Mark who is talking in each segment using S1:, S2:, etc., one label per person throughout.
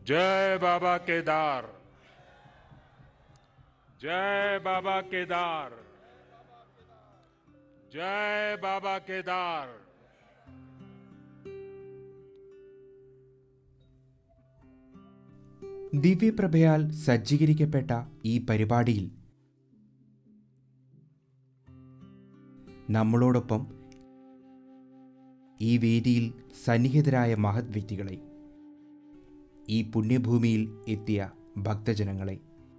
S1: जय बाबा केदार जय बाबा केदार जय बाबा केदार
S2: ദിവ്യപ്രഭയാൽ സജ്ജീകരിക്കപ്പെട്ട ഈ പരിപാടിയിൽ നമ്മളോടൊപ്പം ഈ വേദിയിൽ സന്നിഹിതരായ മഹത് വ്യക്തികളെ ഈ പുണ്യഭൂമിയിൽ എത്തിയ ഭക്തജനങ്ങളെ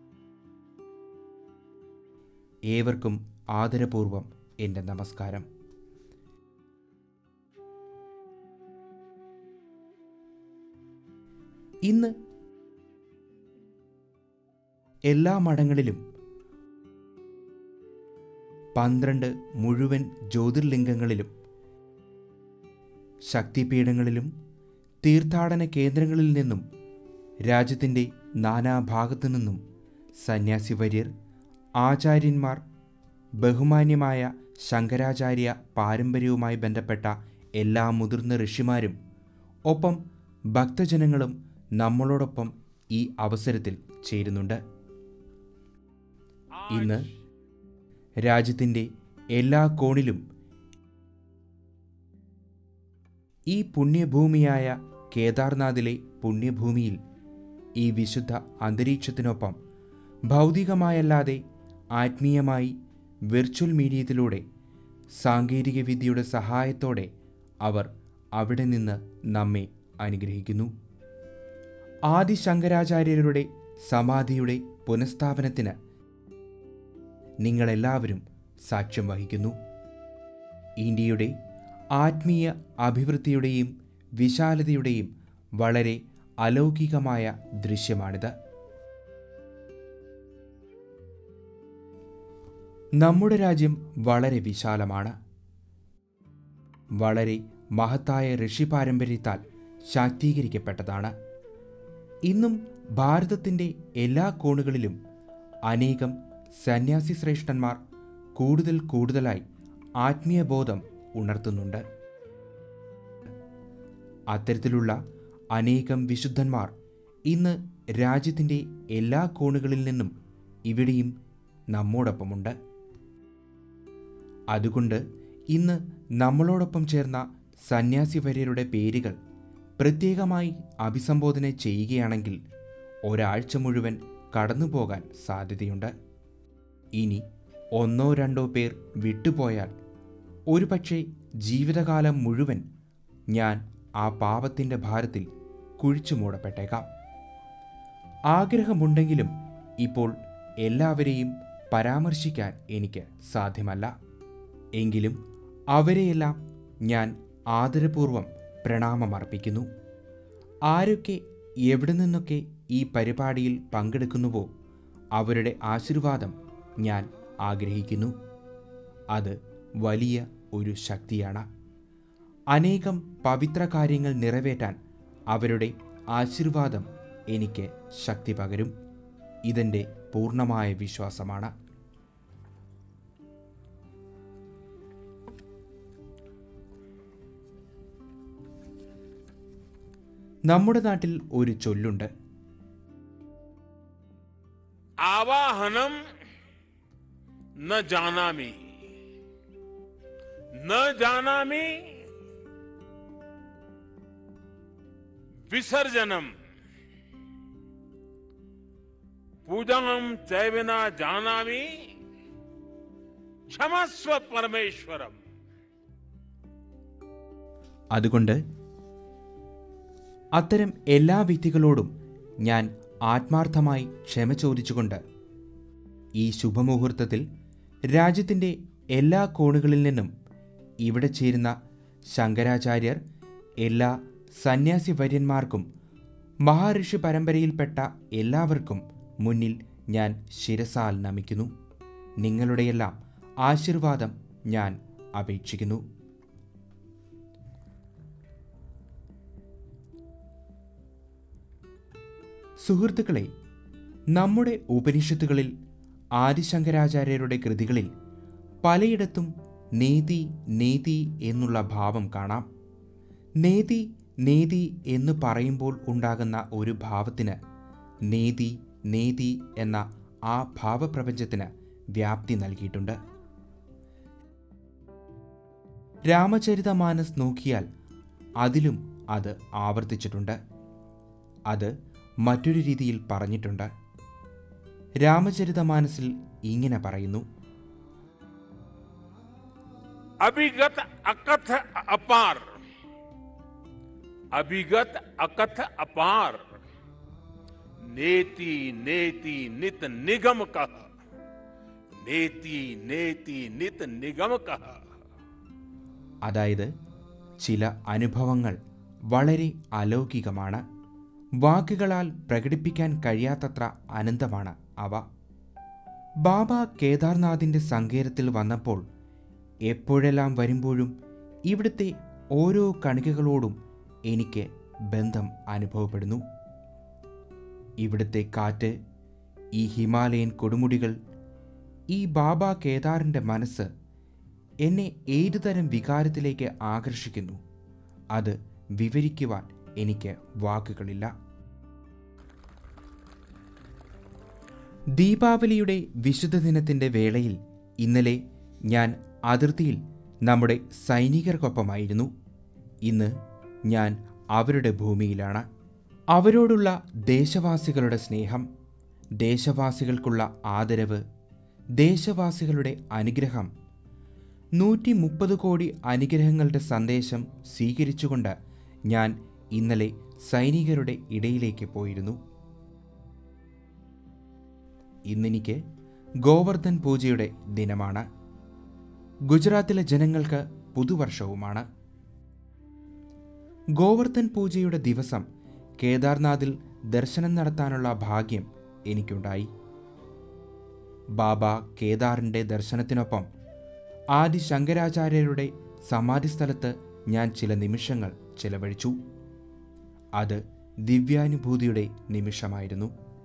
S2: ഏവർക്കും ആദരപൂർവം എൻ്റെ നമസ്കാരം ഇന്ന് എല്ലാ മഠങ്ങളിലും പന്ത്രണ്ട് മുഴുവൻ ജ്യോതിർലിംഗങ്ങളിലും ശക്തിപീഠങ്ങളിലും തീർത്ഥാടന കേന്ദ്രങ്ങളിൽ നിന്നും രാജ്യത്തിൻ്റെ നാനാഭാഗത്തു നിന്നും സന്യാസിവര്യർ ആചാര്യന്മാർ ബഹുമാന്യമായ ശങ്കരാചാര്യ പാരമ്പര്യവുമായി ബന്ധപ്പെട്ട എല്ലാ മുതിർന്ന ഋഷിമാരും ഒപ്പം ഭക്തജനങ്ങളും നമ്മളോടൊപ്പം ഈ അവസരത്തിൽ ചേരുന്നുണ്ട് ഇന്ന് രാജ്യത്തിൻ്റെ എല്ലാ കോണിലും ഈ പുണ്യഭൂമിയായ കേദാർനാഥിലെ പുണ്യഭൂമിയിൽ ഈ വിശുദ്ധ അന്തരീക്ഷത്തിനൊപ്പം ഭൗതികമായല്ലാതെ ആത്മീയമായി വിർച്വൽ മീഡിയത്തിലൂടെ സാങ്കേതികവിദ്യയുടെ സഹായത്തോടെ അവർ അവിടെ നിന്ന് നമ്മെ അനുഗ്രഹിക്കുന്നു ആദി ശങ്കരാചാര്യരുടെ സമാധിയുടെ പുനഃസ്ഥാപനത്തിന് നിങ്ങളെല്ലാവരും സാക്ഷ്യം വഹിക്കുന്നു ഇന്ത്യയുടെ ആത്മീയ അഭിവൃദ്ധിയുടെയും വിശാലതയുടെയും വളരെ അലൗകികമായ ദൃശ്യമാണിത് നമ്മുടെ രാജ്യം വളരെ വിശാലമാണ് വളരെ മഹത്തായ ഋഷി പാരമ്പര്യത്താൽ ശാക്തീകരിക്കപ്പെട്ടതാണ് ഇന്നും ഭാരതത്തിൻ്റെ എല്ലാ കോണുകളിലും അനേകം സന്യാസി ശ്രേഷ്ഠന്മാർ കൂടുതൽ കൂടുതലായി ആത്മീയബോധം ഉണർത്തുന്നുണ്ട് അത്തരത്തിലുള്ള അനേകം വിശുദ്ധന്മാർ ഇന്ന് രാജ്യത്തിൻ്റെ എല്ലാ കോണുകളിൽ നിന്നും ഇവിടെയും നമ്മോടൊപ്പമുണ്ട് അതുകൊണ്ട് ഇന്ന് നമ്മളോടൊപ്പം ചേർന്ന സന്യാസിവര്യരുടെ പേരുകൾ പ്രത്യേകമായി അഭിസംബോധന ചെയ്യുകയാണെങ്കിൽ ഒരാഴ്ച മുഴുവൻ കടന്നുപോകാൻ സാധ്യതയുണ്ട് ഇനി ഒന്നോ രണ്ടോ പേർ വിട്ടുപോയാൽ ഒരുപക്ഷെ ജീവിതകാലം മുഴുവൻ ഞാൻ ആ പാപത്തിൻ്റെ ഭാരത്തിൽ കുഴിച്ചു മൂടപ്പെട്ടേക്കാം ആഗ്രഹമുണ്ടെങ്കിലും ഇപ്പോൾ എല്ലാവരെയും പരാമർശിക്കാൻ എനിക്ക് സാധ്യമല്ല എങ്കിലും അവരെയെല്ലാം ഞാൻ ആദരപൂർവം പ്രണാമമർപ്പിക്കുന്നു ആരൊക്കെ എവിടെ നിന്നൊക്കെ ഈ പരിപാടിയിൽ പങ്കെടുക്കുന്നുവോ അവരുടെ ആശീർവാദം ഞാൻ ആഗ്രഹിക്കുന്നു അത് വലിയ ഒരു ശക്തിയാണ് അനേകം പവിത്ര കാര്യങ്ങൾ നിറവേറ്റാൻ അവരുടെ ആശീർവാദം എനിക്ക് ശക്തി പകരും ഇതെൻ്റെ പൂർണ്ണമായ വിശ്വാസമാണ് നമ്മുടെ നാട്ടിൽ ഒരു ചൊല്ലുണ്ട്
S1: आवाहनम न जानामि न जानामि विसर्जनम पूजनम चैवना जानामि क्षमस्व परमेश्वरम
S2: അതുകൊണ്ട് അത്തരം എല്ലാ വ്യക്തികളോടും ഞാൻ ആത്മാർത്ഥമായി ക്ഷമ ചോദിച്ചുകൊണ്ട് ഈ ശുഭമുഹൂർത്തത്തിൽ രാജ്യത്തിൻ്റെ എല്ലാ കോണുകളിൽ നിന്നും ഇവിടെ ചേരുന്ന ശങ്കരാചാര്യർ എല്ലാ സന്യാസി വര്യന്മാർക്കും മഹാഋഷി പരമ്പരയിൽപ്പെട്ട എല്ലാവർക്കും മുന്നിൽ ഞാൻ ശിരസാൽ നമിക്കുന്നു നിങ്ങളുടെയെല്ലാം ആശീർവാദം ഞാൻ അപേക്ഷിക്കുന്നു സുഹൃത്തുക്കളെ നമ്മുടെ ഉപനിഷത്തുകളിൽ ആദിശങ്കരാചാര്യരുടെ കൃതികളിൽ പലയിടത്തും നേതി നേതി എന്നുള്ള ഭാവം കാണാം നേതി നേതി എന്ന് പറയുമ്പോൾ ഉണ്ടാകുന്ന ഒരു ഭാവത്തിന് നേതി നേതി എന്ന ആ ഭാവപ്രപഞ്ചത്തിന് വ്യാപ്തി നൽകിയിട്ടുണ്ട് രാമചരിതമാനസ് നോക്കിയാൽ അതിലും അത് ആവർത്തിച്ചിട്ടുണ്ട് അത് മറ്റൊരു രീതിയിൽ പറഞ്ഞിട്ടുണ്ട് രാമചരിതമാനസിൽ ഇങ്ങനെ പറയുന്നു
S1: अभिगत अकथ अपार अभिगत अकथ अपार नेति नेति नित निगम कह नेति नेति नित निगम कह
S2: അതായത് ചില അനുഭവങ്ങൾ വളരെ അലൗകികമാണ് വാക്കുകളാൽ പ്രകടിപ്പിക്കാൻ കഴിയാത്തത്ര അനന്തമാണ് അവ ബാബ കേദാർനാഥിൻ്റെ സങ്കേതത്തിൽ വന്നപ്പോൾ എപ്പോഴെല്ലാം വരുമ്പോഴും ഇവിടുത്തെ ഓരോ കണികകളോടും എനിക്ക് ബന്ധം അനുഭവപ്പെടുന്നു ഇവിടുത്തെ കാറ്റ് ഈ ഹിമാലയൻ കൊടുമുടികൾ ഈ ബാബ കേദാറിൻ്റെ മനസ്സ് എന്നെ ഏതുതരം വികാരത്തിലേക്ക് ആകർഷിക്കുന്നു അത് വിവരിക്കുവാൻ എനിക്ക് വാക്കുകളില്ല ദീപാവലിയുടെ വിശുദ്ധ ദിനത്തിൻ്റെ വേളയിൽ ഇന്നലെ ഞാൻ അതിർത്തിയിൽ നമ്മുടെ സൈനികർക്കൊപ്പമായിരുന്നു ഇന്ന് ഞാൻ അവരുടെ ഭൂമിയിലാണ് അവരോടുള്ള ദേശവാസികളുടെ സ്നേഹം ദേശവാസികൾക്കുള്ള ആദരവ് ദേശവാസികളുടെ അനുഗ്രഹം നൂറ്റി മുപ്പത് കോടി അനുഗ്രഹങ്ങളുടെ സന്ദേശം സ്വീകരിച്ചുകൊണ്ട് ഞാൻ ഇന്നലെ സൈനികരുടെ ഇടയിലേക്ക് പോയിരുന്നു ഇന്നെനിക്ക് ഗോവർദ്ധൻ പൂജയുടെ ദിനമാണ് ഗുജറാത്തിലെ ജനങ്ങൾക്ക് പുതുവർഷവുമാണ് ഗോവർദ്ധൻ പൂജയുടെ ദിവസം കേദാർനാഥിൽ ദർശനം നടത്താനുള്ള ഭാഗ്യം എനിക്കുണ്ടായി ബാബ കേദാറിൻ്റെ ദർശനത്തിനൊപ്പം ആദി ശങ്കരാചാര്യരുടെ സമാധിസ്ഥലത്ത് ഞാൻ ചില നിമിഷങ്ങൾ ചിലവഴിച്ചു അത് ദിവ്യാനുഭൂതിയുടെ നിമിഷമായിരുന്നു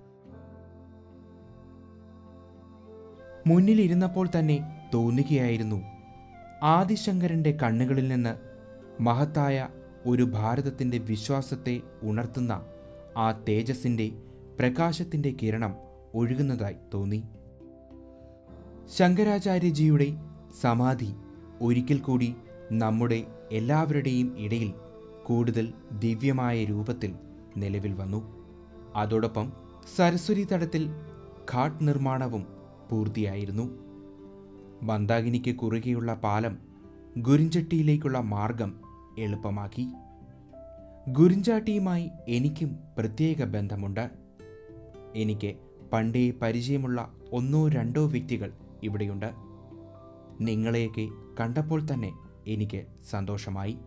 S2: മുന്നിലിരുന്നപ്പോൾ തന്നെ തോന്നുകയായിരുന്നു ആദിശങ്കരൻ്റെ കണ്ണുകളിൽ നിന്ന് മഹത്തായ ഒരു ഭാരതത്തിൻ്റെ വിശ്വാസത്തെ ഉണർത്തുന്ന ആ തേജസ്സിൻ്റെ പ്രകാശത്തിൻ്റെ കിരണം ഒഴുകുന്നതായി തോന്നി ശങ്കരാചാര്യജിയുടെ സമാധി ഒരിക്കൽ കൂടി നമ്മുടെ എല്ലാവരുടെയും ഇടയിൽ കൂടുതൽ ദിവ്യമായ രൂപത്തിൽ നിലവിൽ വന്നു അതോടൊപ്പം സരസ്വതി തടത്തിൽ ഘാട്ട് നിർമ്മാണവും പൂർത്തിയായിരുന്നു മന്ദാകിനിക്ക് കുറുകെയുള്ള പാലം ഗുരിഞ്ചട്ടിയിലേക്കുള്ള മാർഗം എളുപ്പമാക്കി ഗുരിഞ്ചാട്ടിയുമായി എനിക്കും പ്രത്യേക ബന്ധമുണ്ട് എനിക്ക് പണ്ടേ പരിചയമുള്ള ഒന്നോ രണ്ടോ വ്യക്തികൾ ഇവിടെയുണ്ട് നിങ്ങളെയൊക്കെ കണ്ടപ്പോൾ തന്നെ എനിക്ക് സന്തോഷമായി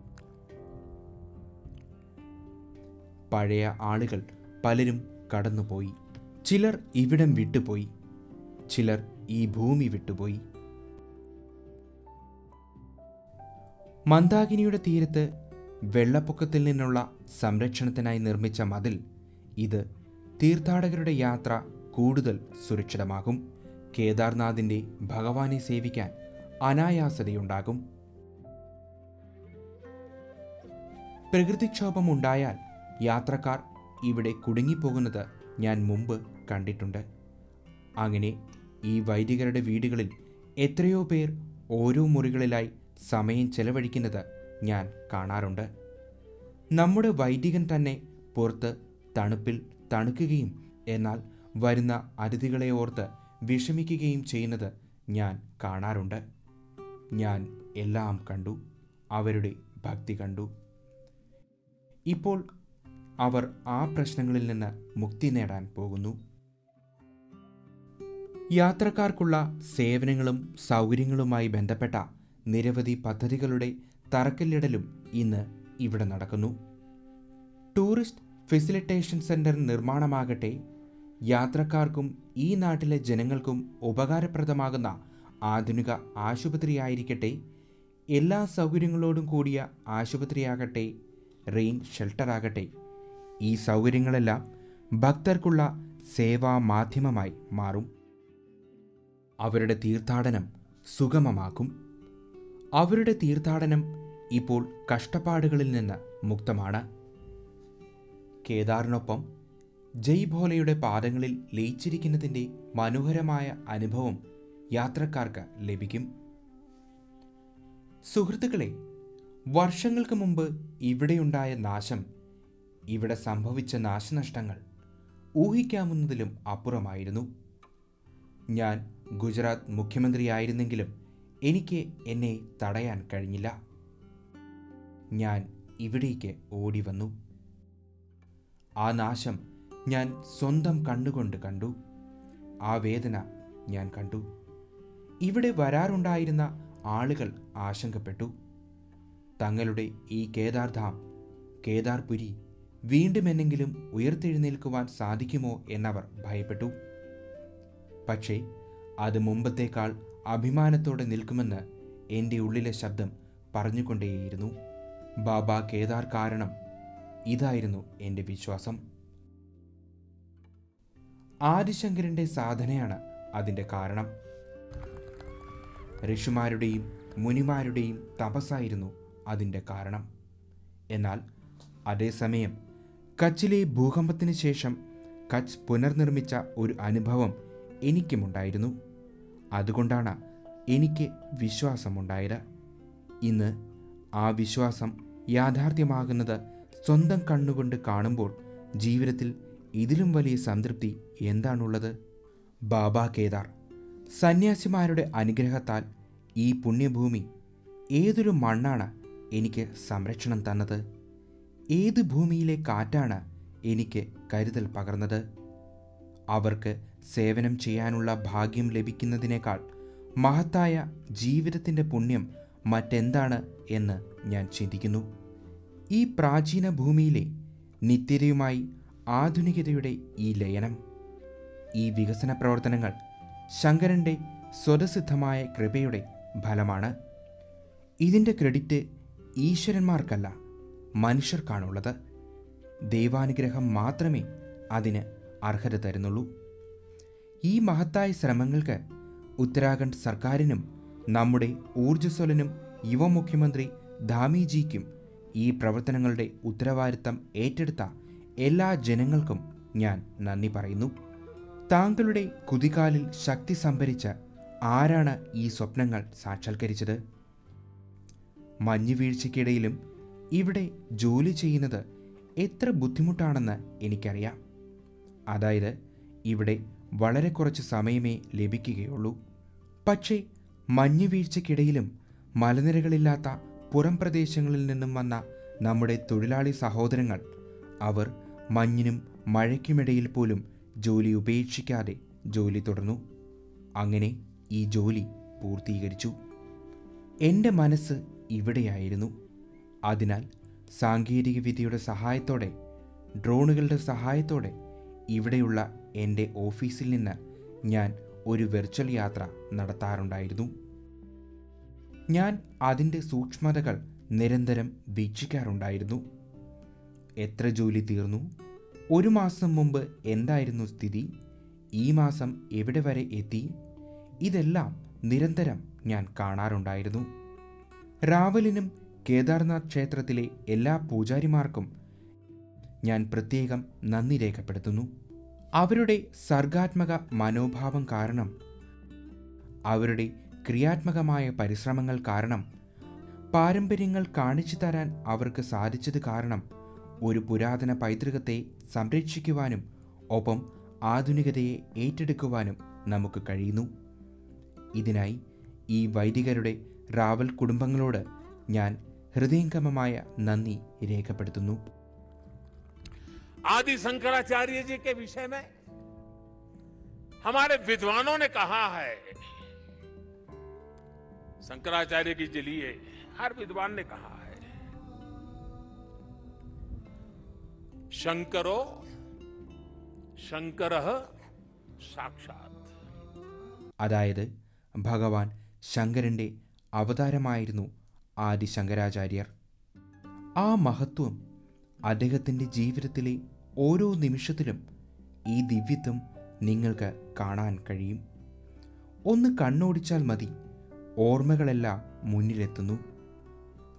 S2: പഴയ ആളുകൾ പലരും കടന്നുപോയി ചിലർ ഇവിടം വിട്ടുപോയി ചിലർ ഈ ഭൂമി വിട്ടുപോയി മന്ദാകിനിയുടെ തീരത്ത് വെള്ളപ്പൊക്കത്തിൽ നിന്നുള്ള സംരക്ഷണത്തിനായി നിർമ്മിച്ച മതിൽ ഇത് തീർത്ഥാടകരുടെ യാത്ര കൂടുതൽ സുരക്ഷിതമാകും കേദാർനാഥിൻ്റെ ഭഗവാനെ സേവിക്കാൻ അനായാസതയുണ്ടാകും പ്രകൃതിക്ഷോഭമുണ്ടായാൽ യാത്രക്കാർ ഇവിടെ കുടുങ്ങിപ്പോകുന്നത് ഞാൻ മുമ്പ് കണ്ടിട്ടുണ്ട് അങ്ങനെ ഈ വൈദികരുടെ വീടുകളിൽ എത്രയോ പേർ ഓരോ മുറികളിലായി സമയം ചെലവഴിക്കുന്നത് ഞാൻ കാണാറുണ്ട് നമ്മുടെ വൈദികൻ തന്നെ പുറത്ത് തണുപ്പിൽ തണുക്കുകയും എന്നാൽ വരുന്ന അതിഥികളെ ഓർത്ത് വിഷമിക്കുകയും ചെയ്യുന്നത് ഞാൻ കാണാറുണ്ട് ഞാൻ എല്ലാം കണ്ടു അവരുടെ ഭക്തി കണ്ടു ഇപ്പോൾ അവർ ആ പ്രശ്നങ്ങളിൽ നിന്ന് മുക്തി നേടാൻ പോകുന്നു യാത്രക്കാർക്കുള്ള സേവനങ്ങളും സൗകര്യങ്ങളുമായി ബന്ധപ്പെട്ട നിരവധി പദ്ധതികളുടെ തറക്കല്ലിടലും ഇന്ന് ഇവിടെ നടക്കുന്നു ടൂറിസ്റ്റ് ഫെസിലിറ്റേഷൻ സെന്റർ നിർമ്മാണമാകട്ടെ യാത്രക്കാർക്കും ഈ നാട്ടിലെ ജനങ്ങൾക്കും ഉപകാരപ്രദമാകുന്ന ആധുനിക ആശുപത്രിയായിരിക്കട്ടെ എല്ലാ സൗകര്യങ്ങളോടും കൂടിയ ആശുപത്രിയാകട്ടെ റെയിൻ ഷെൽട്ടറാകട്ടെ ഈ സൗകര്യങ്ങളെല്ലാം ഭക്തർക്കുള്ള സേവാ മാധ്യമമായി മാറും അവരുടെ തീർത്ഥാടനം സുഗമമാക്കും അവരുടെ തീർത്ഥാടനം ഇപ്പോൾ കഷ്ടപ്പാടുകളിൽ നിന്ന് മുക്തമാണ് കേദാറിനൊപ്പം ജയ് ഭോലയുടെ പാദങ്ങളിൽ ലയിച്ചിരിക്കുന്നതിൻ്റെ മനോഹരമായ അനുഭവം യാത്രക്കാർക്ക് ലഭിക്കും സുഹൃത്തുക്കളെ വർഷങ്ങൾക്ക് മുമ്പ് ഇവിടെയുണ്ടായ നാശം ഇവിടെ സംഭവിച്ച നാശനഷ്ടങ്ങൾ ഊഹിക്കാവുന്നതിലും അപ്പുറമായിരുന്നു ഞാൻ ഗുജറാത്ത് മുഖ്യമന്ത്രിയായിരുന്നെങ്കിലും എനിക്ക് എന്നെ തടയാൻ കഴിഞ്ഞില്ല ഞാൻ ഇവിടേക്ക് ഓടി വന്നു ആ നാശം ഞാൻ സ്വന്തം കണ്ണുകൊണ്ട് കണ്ടു ആ വേദന ഞാൻ കണ്ടു ഇവിടെ വരാറുണ്ടായിരുന്ന ആളുകൾ ആശങ്കപ്പെട്ടു തങ്ങളുടെ ഈ കേദാർധാം കേദാർപുരി വീണ്ടും എന്നെങ്കിലും ഉയർത്തെഴുന്നേൽക്കുവാൻ സാധിക്കുമോ എന്നവർ ഭയപ്പെട്ടു പക്ഷേ അത് മുമ്പത്തേക്കാൾ അഭിമാനത്തോടെ നിൽക്കുമെന്ന് എൻ്റെ ഉള്ളിലെ ശബ്ദം പറഞ്ഞുകൊണ്ടേയിരുന്നു ബാബ കേദാർ കാരണം ഇതായിരുന്നു എൻ്റെ വിശ്വാസം ആദിശങ്കരൻ്റെ സാധനയാണ് അതിൻ്റെ കാരണം ഋഷിമാരുടെയും മുനിമാരുടെയും തപസ്സായിരുന്നു അതിൻ്റെ കാരണം എന്നാൽ അതേസമയം കച്ചിലെ ഭൂകമ്പത്തിന് ശേഷം കച്ച് പുനർനിർമ്മിച്ച ഒരു അനുഭവം എനിക്കുമുണ്ടായിരുന്നു അതുകൊണ്ടാണ് എനിക്ക് വിശ്വാസമുണ്ടായത് ഇന്ന് ആ വിശ്വാസം യാഥാർത്ഥ്യമാകുന്നത് സ്വന്തം കണ്ണുകൊണ്ട് കാണുമ്പോൾ ജീവിതത്തിൽ ഇതിലും വലിയ സംതൃപ്തി എന്താണുള്ളത് ബാബ കേദാർ സന്യാസിമാരുടെ അനുഗ്രഹത്താൽ ഈ പുണ്യഭൂമി ഏതൊരു മണ്ണാണ് എനിക്ക് സംരക്ഷണം തന്നത് ഏത് ഭൂമിയിലെ കാറ്റാണ് എനിക്ക് കരുതൽ പകർന്നത് അവർക്ക് സേവനം ചെയ്യാനുള്ള ഭാഗ്യം ലഭിക്കുന്നതിനേക്കാൾ മഹത്തായ ജീവിതത്തിൻ്റെ പുണ്യം മറ്റെന്താണ് എന്ന് ഞാൻ ചിന്തിക്കുന്നു ഈ പ്രാചീന ഭൂമിയിലെ നിത്യതയുമായി ആധുനികതയുടെ ഈ ലയനം ഈ വികസന പ്രവർത്തനങ്ങൾ ശങ്കരൻ്റെ സ്വതസിദ്ധമായ കൃപയുടെ ഫലമാണ് ഇതിൻ്റെ ക്രെഡിറ്റ് ഈശ്വരന്മാർക്കല്ല മനുഷ്യർക്കാണുള്ളത് ദൈവാനുഗ്രഹം മാത്രമേ അതിന് അർഹത തരുന്നുള്ളൂ ഈ മഹത്തായ ശ്രമങ്ങൾക്ക് ഉത്തരാഖണ്ഡ് സർക്കാരിനും നമ്മുടെ ഊർജ്ജസ്വലനും യുവമുഖ്യമന്ത്രി ധാമിജിക്കും ഈ പ്രവർത്തനങ്ങളുടെ ഉത്തരവാദിത്തം ഏറ്റെടുത്ത എല്ലാ ജനങ്ങൾക്കും ഞാൻ നന്ദി പറയുന്നു താങ്കളുടെ കുതികാലിൽ ശക്തി സംഭരിച്ച് ആരാണ് ഈ സ്വപ്നങ്ങൾ സാക്ഷാത്കരിച്ചത് മഞ്ഞുവീഴ്ചയ്ക്കിടയിലും ഇവിടെ ജോലി ചെയ്യുന്നത് എത്ര ബുദ്ധിമുട്ടാണെന്ന് എനിക്കറിയാം അതായത് ഇവിടെ വളരെ കുറച്ച് സമയമേ ലഭിക്കുകയുള്ളൂ പക്ഷേ മഞ്ഞുവീഴ്ചയ്ക്കിടയിലും മലനിരകളില്ലാത്ത പുറം പ്രദേശങ്ങളിൽ നിന്നും വന്ന നമ്മുടെ തൊഴിലാളി സഹോദരങ്ങൾ അവർ മഞ്ഞിനും മഴയ്ക്കുമിടയിൽ പോലും ജോലി ഉപേക്ഷിക്കാതെ ജോലി തുടർന്നു അങ്ങനെ ഈ ജോലി പൂർത്തീകരിച്ചു എൻ്റെ മനസ്സ് ഇവിടെയായിരുന്നു അതിനാൽ സാങ്കേതികവിദ്യയുടെ സഹായത്തോടെ ഡ്രോണുകളുടെ സഹായത്തോടെ ഇവിടെയുള്ള എൻ്റെ ഓഫീസിൽ നിന്ന് ഞാൻ ഒരു വെർച്വൽ യാത്ര നടത്താറുണ്ടായിരുന്നു ഞാൻ അതിൻ്റെ സൂക്ഷ്മതകൾ നിരന്തരം വീക്ഷിക്കാറുണ്ടായിരുന്നു എത്ര ജോലി തീർന്നു ഒരു മാസം മുമ്പ് എന്തായിരുന്നു സ്ഥിതി ഈ മാസം എവിടെ വരെ എത്തി ഇതെല്ലാം നിരന്തരം ഞാൻ കാണാറുണ്ടായിരുന്നു റാവലിനും കേദാർനാഥ് ക്ഷേത്രത്തിലെ എല്ലാ പൂജാരിമാർക്കും ഞാൻ പ്രത്യേകം നന്ദി രേഖപ്പെടുത്തുന്നു അവരുടെ സർഗാത്മക മനോഭാവം കാരണം അവരുടെ ക്രിയാത്മകമായ പരിശ്രമങ്ങൾ കാരണം പാരമ്പര്യങ്ങൾ കാണിച്ചു തരാൻ അവർക്ക് സാധിച്ചത് കാരണം ഒരു പുരാതന പൈതൃകത്തെ സംരക്ഷിക്കുവാനും ഒപ്പം ആധുനികതയെ ഏറ്റെടുക്കുവാനും നമുക്ക് കഴിയുന്നു ഇതിനായി ഈ വൈദികരുടെ റാവൽ കുടുംബങ്ങളോട് ഞാൻ ഹൃദയംഗമമായ നന്ദി രേഖപ്പെടുത്തുന്നു
S1: आदि शंकराचार्य जी के विषय में हमारे विद्वानों ने कहा है शंकराचार्य जी के लिए हर विद्वान ने कहा है शंकरो शंकर साक्षात
S2: അതായത് ഭഗവാൻ ശങ്കരൻ്റെ അവതാരമായിരുന്നു ആദി ശങ്കരാചാര്യർ ആ മഹത്വം അദ്ദേഹത്തിൻ്റെ ജീവിതത്തിലെ ഓരോ നിമിഷത്തിലും ഈ ദിവ്യത്വം നിങ്ങൾക്ക് കാണാൻ കഴിയും ഒന്ന് കണ്ണോടിച്ചാൽ മതി ഓർമ്മകളെല്ലാം മുന്നിലെത്തുന്നു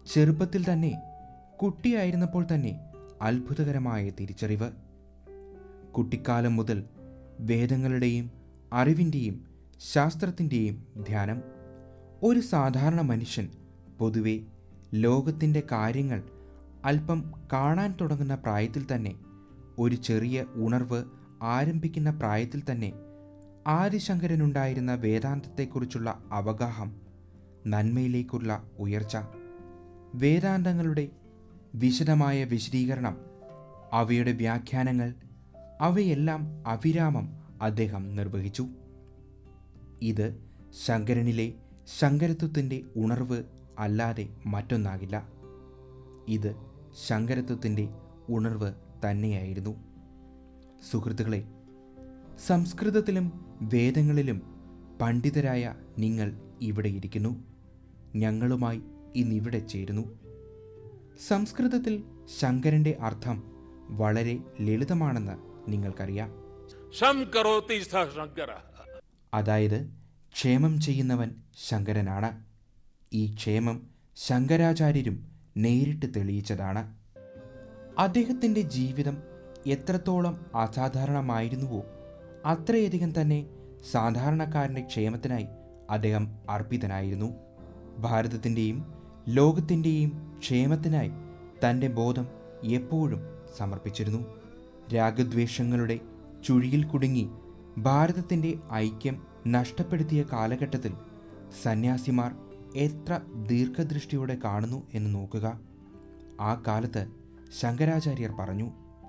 S2: ചെറുപ്പത്തിൽ തന്നെ കുട്ടിയായിരുന്നപ്പോൾ തന്നെ അത്ഭുതകരമായ തിരിച്ചറിവ് കുട്ടിക്കാലം മുതൽ വേദങ്ങളുടെയും അറിവിൻ്റെയും ശാസ്ത്രത്തിൻ്റെയും ധ്യാനം ഒരു സാധാരണ മനുഷ്യൻ പൊതുവെ ലോകത്തിൻ്റെ കാര്യങ്ങൾ അല്പം കാണാൻ തുടങ്ങുന്ന പ്രായത്തിൽ തന്നെ ഒരു ചെറിയ ഉണർവ് ആരംഭിക്കുന്ന പ്രായത്തിൽ തന്നെ ആദിശങ്കരനുണ്ടായിരുന്ന വേദാന്തത്തെക്കുറിച്ചുള്ള അവഗാഹം നന്മയിലേക്കുള്ള ഉയർച്ച വേദാന്തങ്ങളുടെ വിശദമായ വിശദീകരണം അവയുടെ വ്യാഖ്യാനങ്ങൾ അവയെല്ലാം അവിരാമം അദ്ദേഹം നിർവഹിച്ചു ഇത് ശങ്കരനിലെ ശങ്കരത്വത്തിൻ്റെ ഉണർവ് അല്ലാതെ മറ്റൊന്നാകില്ല ഇത് ശങ്കരത്വത്തിൻ്റെ ഉണർവ് തന്നെയായിരുന്നു സുഹൃത്തുക്കളെ സംസ്കൃതത്തിലും വേദങ്ങളിലും പണ്ഡിതരായ നിങ്ങൾ ഇവിടെ ഇരിക്കുന്നു ഞങ്ങളുമായി ഇന്നിവിടെ ചേരുന്നു സംസ്കൃതത്തിൽ ശങ്കരൻ്റെ അർത്ഥം വളരെ ലളിതമാണെന്ന് നിങ്ങൾക്കറിയാം
S1: शम करोति स शंकर
S2: അതായത് ക്ഷേമം ചെയ്യുന്നവൻ ശങ്കരനാണ് ഈ ക്ഷേമം ശങ്കരാചാര്യരും നേരിട്ട് തെളിയിച്ചതാണ് അദ്ദേഹത്തിൻ്റെ ജീവിതം എത്രത്തോളം അസാധാരണമായിരുന്നുവോ അത്രയധികം തന്നെ സാധാരണക്കാരൻ്റെ ക്ഷേമത്തിനായി അദ്ദേഹം അർപ്പിതനായിരുന്നു ഭാരതത്തിൻ്റെയും ലോകത്തിൻ്റെയും ക്ഷേമത്തിനായി തൻ്റെ ബോധം എപ്പോഴും സമർപ്പിച്ചിരുന്നു രാഗദ്വേഷങ്ങളുടെ ചുഴിയിൽ കുടുങ്ങി ഭാരതത്തിൻ്റെ ഐക്യം നഷ്ടപ്പെടുത്തിയ കാലഘട്ടത്തിൽ സന്യാസിമാർ എത്ര ദീർഘദൃഷ്ടിയോടെ കാണുന്നു എന്ന് നോക്കുക ആ കാലത്ത് ശങ്കരാചാര്യർ പറഞ്ഞു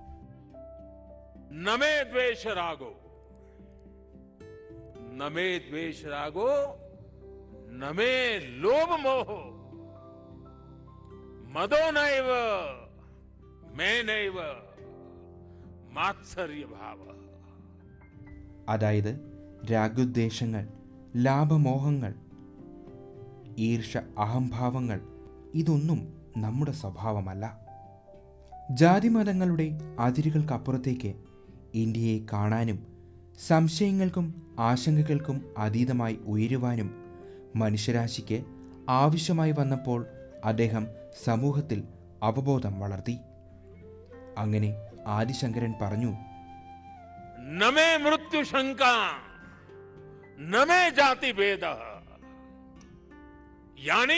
S1: न मे द्वेष रागो न मे द्वेष रागो न मे लोभ मोह मदो नैव मैं नैव मात्सर्य भाव
S2: അതായത് രാഗദ്വേഷങ്ങൾ ലാഭമോഹങ്ങൾ ഈർഷ അഹംഭാവങ്ങൾ ഇതൊന്നും നമ്മുടെ സ്വഭാവമല്ല ജാതിമതങ്ങളുടെ അതിരുകൾക്കപ്പുറത്തേക്ക് ഇന്ത്യയെ കാണാനും സംശയങ്ങൾക്കും ആശങ്കകൾക്കും അതീതമായി ഉയരുവാനും മനുഷ്യരാശിക്ക് ആവശ്യമായി വന്നപ്പോൾ അദ്ദേഹം സമൂഹത്തിൽ അവബോധം വളർത്തി അങ്ങനെ ആദിശങ്കരൻ പറഞ്ഞു
S1: न मे मृत्यु शंका न मे जाति भेद यानी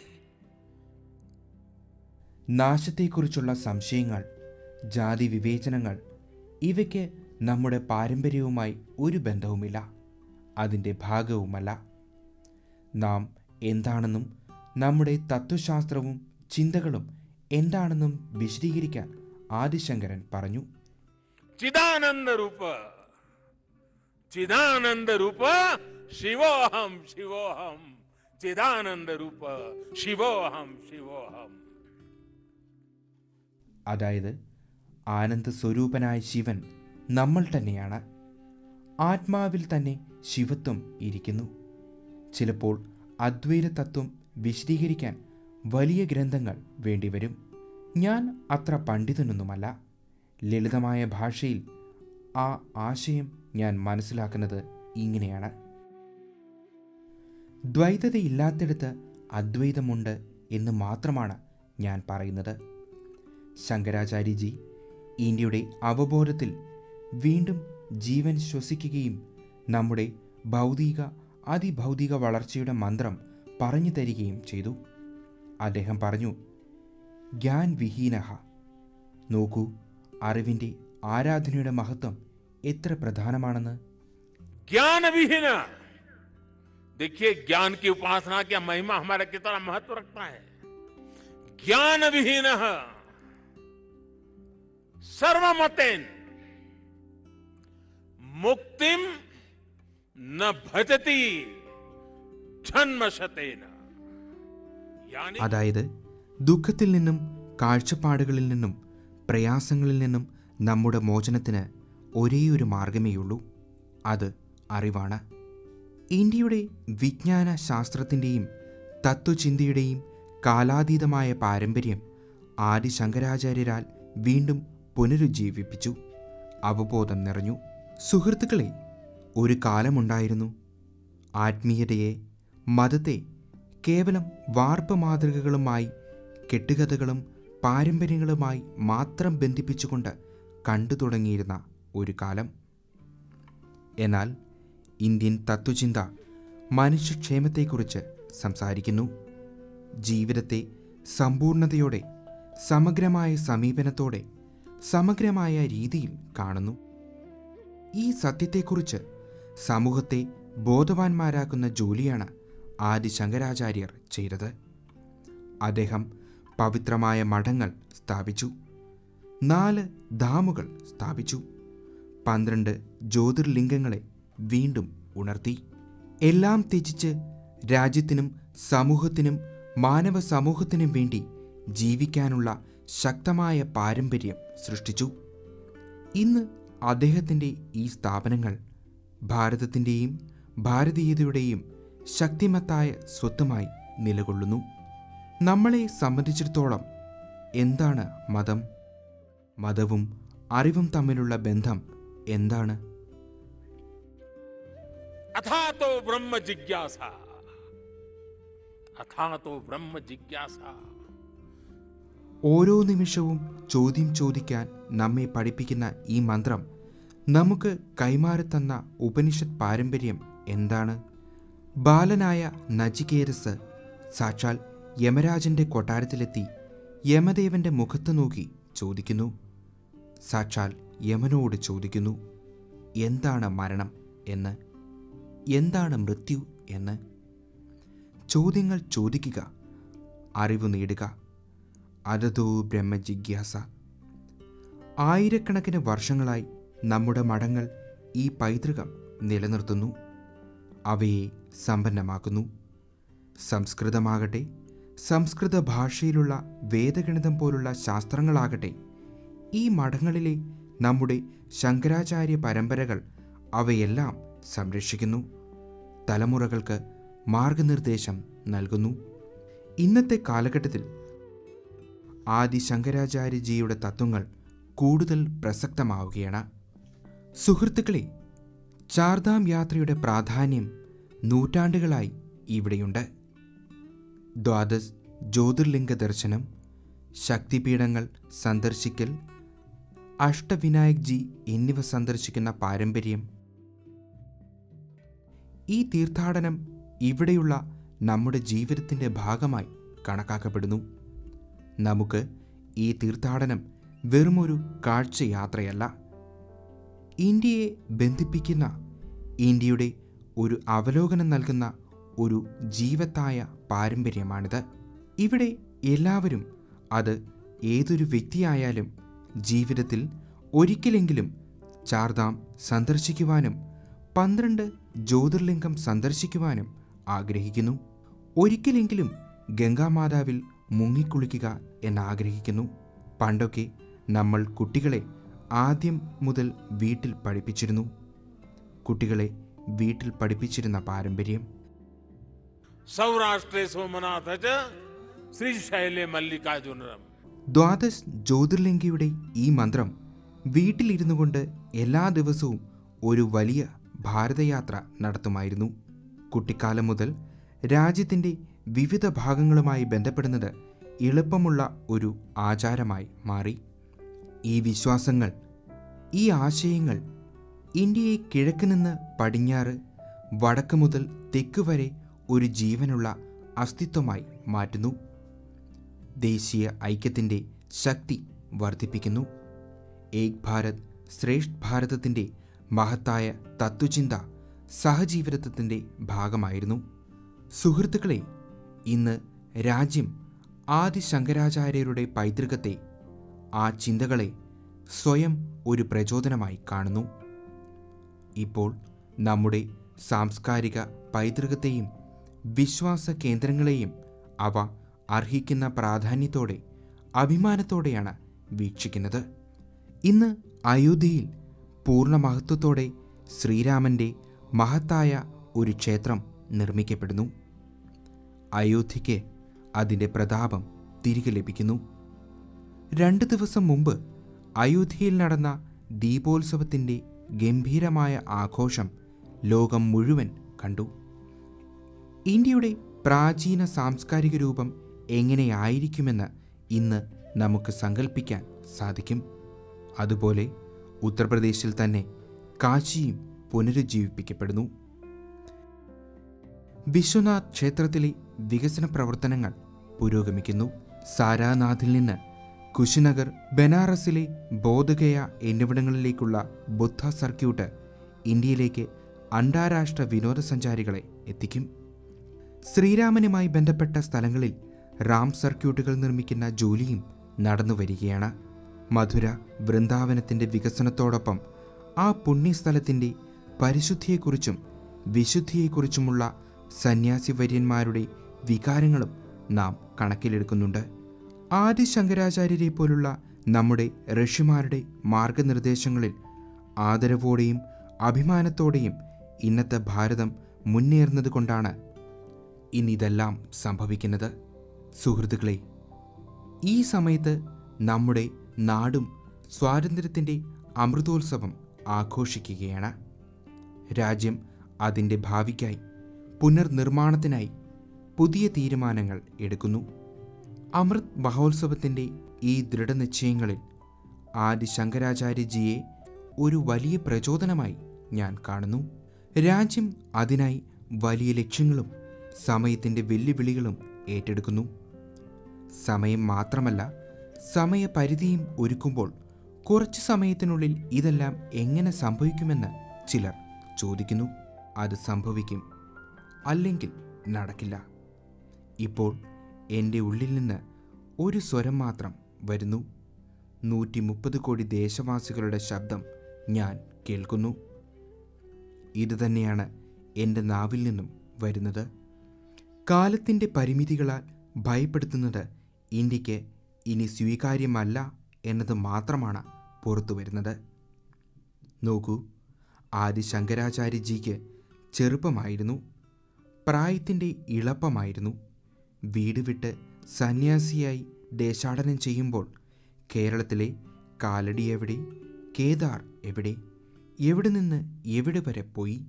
S2: നാശത്തെക്കുറിച്ചുള്ള സംശയങ്ങൾ ജാതി വിവേചനങ്ങൾ ഇവയ്ക്ക് നമ്മുടെ പാരമ്പര്യവുമായി ഒരു ബന്ധവുമില്ല അതിൻ്റെ ഭാഗവുമല്ല നാം എന്താണെന്നും നമ്മുടെ തത്വശാസ്ത്രവും ചിന്തകളും എന്താണെന്നും വിശദീകരിക്കാൻ ആദിശങ്കരൻ പറഞ്ഞു
S1: चिदानंद रूप चिदानंद रूप शिवोहम शिवोहम चिदानंद रूप शिवोहम शिवोहम
S2: അതായത് ആനന്ദ സ്വരൂപനായ ശിവൻ നമ്മൾ തന്നെയാണ് ആത്മാവിൽ തന്നെ ശിവത്വം ഇരിക്കുന്നു ചിലപ്പോൾ അദ്വൈത തത്വം വിശദീകരിക്കാൻ വലിയ ഗ്രന്ഥങ്ങൾ വേണ്ടിവരും ഞാൻ അത്ര പണ്ഡിതനൊന്നുമല്ല ലളിതമായ ഭാഷയിൽ ആ ആശയം ഞാൻ മനസ്സിലാക്കുന്നത് ഇങ്ങനെയാണ് ദ്വൈതതയില്ലാത്തിടത്ത് അദ്വൈതമുണ്ട് എന്ന് മാത്രമാണ് ഞാൻ പറയുന്നത് ശങ്കരാചാര്യജി ഇന്ത്യയുടെ അവബോധത്തിൽ വീണ്ടും ജീവൻ ശ്വസിക്കുകയും നമ്മുടെ ഭൗതിക അതിഭൗതിക വളർച്ചയുടെ മന്ത്രം പറഞ്ഞു തരികയും ചെയ്തു അദ്ദേഹം പറഞ്ഞു ജ്ഞാൻ വിഹീനഹ നോക്കൂ അറിവിൻ്റെ ആരാധനയുടെ മഹത്വം എത്ര പ്രധാനമാണെന്ന്
S1: ज्ञान विहीन देखिए ज्ञान की उपासना की महिमा हमारा कितना महत्व रखता है ज्ञान विहीन सर्वमतेन मुक्तिम न भजती जन्मशतेन यानी
S2: അതായത് ദുഃഖത്തിൽ നിന്നും കാഴ്ചപ്പാടുകളിൽ നിന്നും പ്രയാസങ്ങളിൽ നിന്നും നമ്മുടെ മോചനത്തിന് ഒരേയൊരു മാർഗമേയുള്ളൂ അത് അറിവാണ് ഇന്ത്യയുടെ വിജ്ഞാന ശാസ്ത്രത്തിൻ്റെയും തത്വചിന്തയുടെയും കാലാതീതമായ പാരമ്പര്യം ആദി ശങ്കരാചാര്യരാൽ വീണ്ടും പുനരുജ്ജീവിപ്പിച്ചു അവബോധം നിറഞ്ഞു സുഹൃത്തുക്കളെ ഒരു കാലമുണ്ടായിരുന്നു ആത്മീയതയെ മതത്തെ കേവലം വാർപ്പ് മാതൃകകളുമായി കെട്ടുകഥകളും പാരമ്പര്യങ്ങളുമായി മാത്രം ബന്ധിപ്പിച്ചുകൊണ്ട് കണ്ടു തുടങ്ങിയിരുന്ന ഒരു കാലം എന്നാൽ ഇന്ത്യൻ തത്വചിന്ത മനുഷ്യക്ഷേമത്തെക്കുറിച്ച് സംസാരിക്കുന്നു ജീവിതത്തെ സമ്പൂർണതയോടെ സമഗ്രമായ സമീപനത്തോടെ സമഗ്രമായ രീതിയിൽ കാണുന്നു ഈ സത്യത്തെക്കുറിച്ച് സമൂഹത്തെ ബോധവാന്മാരാക്കുന്ന ജോലിയാണ് ആദി ശങ്കരാചാര്യർ ചെയ്തത് അദ്ദേഹം പവിത്രമായ മഠങ്ങൾ സ്ഥാപിച്ചു നാല് ധാമുകൾ സ്ഥാപിച്ചു പന്ത്രണ്ട് ജ്യോതിർലിംഗങ്ങളെ വീണ്ടും ഉണർത്തി എല്ലാം ത്യജിച്ച് രാജ്യത്തിനും സമൂഹത്തിനും മാനവ സമൂഹത്തിനും വേണ്ടി ജീവിക്കാനുള്ള ശക്തമായ പാരമ്പര്യം സൃഷ്ടിച്ചു ഇന്ന് അദ്ദേഹത്തിൻ്റെ ഈ സ്ഥാപനങ്ങൾ ഭാരതത്തിൻ്റെയും ഭാരതീയതയുടെയും ശക്തിമത്തായ സ്വത്തുമായി നിലകൊള്ളുന്നു നമ്മളെ സംബന്ധിച്ചിടത്തോളം എന്താണ് മതം മതവും അറിവും തമ്മിലുള്ള ബന്ധം എന്താണ്
S1: अथा तो ब्रह्म जिज्ञासा अथा तो ब्रह्म जिज्ञासा
S2: ഓരോ നിമിഷവും ചോദ്യം ചോദിക്കാൻ നമ്മെ പഠിപ്പിക്കുന്ന ഈ മന്ത്രം നമുക്ക് കൈമാറിത്തന്ന ഉപനിഷത്ത് പാരമ്പര്യം എന്താണ് ബാലനായ നചികേതസ് സാക്ഷാൽ യമരാജന്റെ കൊട്ടാരത്തിലെത്തി യമദേവന്റെ മുഖത്ത് നോക്കി ചോദിക്കുന്നു സാക്ഷാൽ യമനോട് ചോദിക്കുന്നു എന്താണ് മരണം എന്ന് എന്താണ് മൃത്യു എന്ന് ചോദ്യങ്ങൾ ചോദിക്കുക അറിവ് നേടുക അതതോ ബ്രഹ്മജിജ്ഞാസ ആയിരക്കണക്കിന് വർഷങ്ങളായി നമ്മുടെ മഠങ്ങൾ ഈ പൈതൃകം നിലനിർത്തുന്നു അവയെ സമ്പന്നമാക്കുന്നു സംസ്കൃതമാകട്ടെ സംസ്കൃത ഭാഷയിലുള്ള വേദഗണിതം പോലുള്ള ശാസ്ത്രങ്ങളാകട്ടെ ഈ മഠങ്ങളിലെ നമ്മുടെ ശങ്കരാചാര്യ പരമ്പരകൾ അവയെല്ലാം സംരക്ഷിക്കുന്നു തലമുറകൾക്ക് മാർഗനിർദ്ദേശം നൽകുന്നു ഇന്നത്തെ കാലഘട്ടത്തിൽ ആദി ശങ്കരാചാര്യജിയുടെ തത്വങ്ങൾ കൂടുതൽ പ്രസക്തമാവുകയാണ് സുഹൃത്തുക്കളെ ചാർധാം യാത്രയുടെ പ്രാധാന്യം നൂറ്റാണ്ടുകളായി ഇവിടെയുണ്ട് ദ്വാദശ് ജ്യോതിർലിംഗ ദർശനം ശക്തിപീഠങ്ങൾ സന്ദർശിക്കൽ അഷ്ടവിനായക് ജി എന്നിവ സന്ദർശിക്കുന്ന പാരമ്പര്യം ഈ തീർത്ഥാടനം ഇവിടെയുള്ള നമ്മുടെ ജീവിതത്തിൻ്റെ ഭാഗമായി കണക്കാക്കപ്പെടുന്നു നമുക്ക് ഈ തീർത്ഥാടനം വെറുമൊരു കാഴ്ചയാത്രയല്ല ഇന്ത്യയെ ബന്ധിപ്പിക്കുന്ന ഇന്ത്യയുടെ ഒരു അവലോകനം നൽകുന്ന ഒരു ജീവത്തായ പാരമ്പര്യമാണിത് ഇവിടെ എല്ലാവരും അത് ഏതൊരു വ്യക്തിയായാലും ജീവിതത്തിൽ ഒരിക്കലെങ്കിലും ചാർധാം സന്ദർശിക്കുവാനും പന്ത്രണ്ട് ജ്യോതിർലിംഗം സന്ദർശിക്കുവാനും ആഗ്രഹിക്കുന്നു ഒരിക്കലെങ്കിലും ഗംഗാമാതാവിൽ മുങ്ങിക്കുളിക്കുക എന്നാഗ്രഹിക്കുന്നു പണ്ടൊക്കെ നമ്മൾ കുട്ടികളെ ആദ്യം മുതൽ വീട്ടിൽ പഠിപ്പിച്ചിരുന്നു കുട്ടികളെ വീട്ടിൽ പഠിപ്പിച്ചിരുന്ന പാരമ്പര്യം
S1: सौराष्ट्रे सोमनाथ च श्रीशैले मल्लिकार्जुनम
S2: ദ്വാദശ് ജ്യോതിർലിംഗയുടെ ഈ മന്ത്രം വീട്ടിലിരുന്നു കൊണ്ട് എല്ലാ ദിവസവും ഒരു വലിയ ഭാരതയാത്ര നടത്തുമായിരുന്നു കുട്ടിക്കാലം മുതൽ രാജ്യത്തിൻ്റെ വിവിധ ഭാഗങ്ങളുമായി ബന്ധപ്പെടുന്നത് എളുപ്പമുള്ള ഒരു ആചാരമായി മാറി ഈ വിശ്വാസങ്ങൾ ഈ ആശയങ്ങൾ ഇന്ത്യയെ കിഴക്ക് നിന്ന് പടിഞ്ഞാറ് വടക്ക് മുതൽ തെക്ക് വരെ ഒരു ജീവനുള്ള അസ്തിത്വമായി മാറ്റുന്നു ദേശീയ ഐക്യത്തിൻ്റെ ശക്തി വർദ്ധിപ്പിക്കുന്നു ഏക് ഭാരത് ശ്രേഷ്ഠ് ഭാരതത്തിൻ്റെ മഹത്തായ തത്വചിന്ത സഹജീവിതത്തിൻ്റെ ഭാഗമായിരുന്നു സുഹൃത്തുക്കളെ ഇന്ന് രാജ്യം ആദി ശങ്കരാചാര്യരുടെ പൈതൃകത്തെ ആ ചിന്തകളെ സ്വയം ഒരു പ്രചോദനമായി കാണുന്നു ഇപ്പോൾ നമ്മുടെ സാംസ്കാരിക പൈതൃകത്തെയും വിശ്വാസ കേന്ദ്രങ്ങളെയും അവ അർഹിക്കുന്ന പ്രാധാന്യത്തോടെ അഭിമാനത്തോടെയാണ് വീക്ഷിക്കുന്നത് ഇന്ന് അയോധ്യയിൽ പൂർണ്ണ മഹത്വത്തോടെ ശ്രീരാമൻ്റെ മഹത്തായ ഒരു ക്ഷേത്രം നിർമ്മിക്കപ്പെടുന്നു അയോധ്യയ്ക്ക് അതിൻ്റെ പ്രതാപം തിരികെ ലഭിക്കുന്നു രണ്ട് ദിവസം മുമ്പ് അയോധ്യയിൽ നടന്ന ദീപോത്സവത്തിൻ്റെ ഗംഭീരമായ ആഘോഷം ലോകം മുഴുവൻ കണ്ടു ഇന്ത്യയുടെ പ്രാചീന സാംസ്കാരിക രൂപം എങ്ങനെയായിരിക്കുമെന്ന് ഇന്ന് നമുക്ക് സങ്കല്പിക്കാൻ സാധിക്കും അതുപോലെ ഉത്തർപ്രദേശിൽ തന്നെ കാശിയും പുനരുജ്ജീവിപ്പിക്കപ്പെടുന്നു വിശ്വനാഥ് ക്ഷേത്രത്തിലെ വികസന പ്രവർത്തനങ്ങൾ പുരോഗമിക്കുന്നു സാരാനാഥിൽ നിന്ന് കുശിനഗർ ബനാറസിലെ ബോധഗയ എന്നിവിടങ്ങളിലേക്കുള്ള ബുദ്ധ സർക്യൂട്ട് ഇന്ത്യയിലേക്ക് അന്താരാഷ്ട്ര വിനോദസഞ്ചാരികളെ എത്തിക്കും ശ്രീരാമനുമായി ബന്ധപ്പെട്ട സ്ഥലങ്ങളിൽ റാം സർക്യൂട്ടുകൾ നിർമ്മിക്കുന്ന ജോലിയും നടന്നു വരികയാണ് മധുര വൃന്ദാവനത്തിൻ്റെ വികസനത്തോടൊപ്പം ആ പുണ്യസ്ഥലത്തിൻ്റെ പരിശുദ്ധിയെക്കുറിച്ചും വിശുദ്ധിയെക്കുറിച്ചുമുള്ള സന്യാസി വര്യന്മാരുടെ വികാരങ്ങളും നാം കണക്കിലെടുക്കുന്നുണ്ട് ആദി ശങ്കരാചാര്യരെ പോലുള്ള നമ്മുടെ ഋഷിമാരുടെ മാർഗനിർദ്ദേശങ്ങളിൽ ആദരവോടെയും അഭിമാനത്തോടെയും ഇന്നത്തെ ഭാരതം മുന്നേറുന്നത് കൊണ്ടാണ് ഇന്നിതെല്ലാം സംഭവിക്കുന്നത് സുഹൃത്തുക്കളെ ഈ സമയത്ത് നമ്മുടെ നാടും സ്വാതന്ത്ര്യത്തിൻ്റെ അമൃതോത്സവം ആഘോഷിക്കുകയാണ് രാജ്യം അതിൻ്റെ ഭാവിക്കായി പുനർനിർമ്മാണത്തിനായി പുതിയ തീരുമാനങ്ങൾ എടുക്കുന്നു അമൃത് മഹോത്സവത്തിൻ്റെ ഈ ദൃഢനിശ്ചയങ്ങളിൽ ആദി ശങ്കരാചാര്യജിയെ ഒരു വലിയ പ്രചോദനമായി ഞാൻ കാണുന്നു രാജ്യം അതിനായി വലിയ ലക്ഷ്യങ്ങളും സമയത്തിൻ്റെ വെല്ലുവിളികളും ഏറ്റെടുക്കുന്നു സമയം മാത്രമല്ല സമയപരിധിയും ഒരുക്കുമ്പോൾ കുറച്ച് സമയത്തിനുള്ളിൽ ഇതെല്ലാം എങ്ങനെ സംഭവിക്കുമെന്ന് ചിലർ ചോദിക്കുന്നു അത് സംഭവിക്കും അല്ലെങ്കിൽ നടക്കില്ല ഇപ്പോൾ എൻ്റെ ഉള്ളിൽ നിന്ന് ഒരു സ്വരം മാത്രം വരുന്നു നൂറ്റി മുപ്പത് കോടി ദേശവാസികളുടെ ശബ്ദം ഞാൻ കേൾക്കുന്നു ഇതുതന്നെയാണ് എൻ്റെ നാവിൽ നിന്നും വരുന്നത് കാലത്തിൻ്റെ പരിമിതികളാൽ ഭയപ്പെടുത്തുന്നത് ഇന്ത്യക്ക് ഇനി സ്വീകാര്യമല്ല എന്നത് മാത്രമാണ് പുറത്തു വരുന്നത് നോക്കൂ ആദി ശങ്കരാചാര്യജിക്ക് ചെറുപ്പമായിരുന്നു പ്രായത്തിൻ്റെ ഇളപ്പമായിരുന്നു വീട് വിട്ട് സന്യാസിയായി ദേശാടനം ചെയ്യുമ്പോൾ കേരളത്തിലെ കാലടി എവിടെ കേദാർ എവിടെ എവിടെ നിന്ന് എവിടെ വരെ പോയി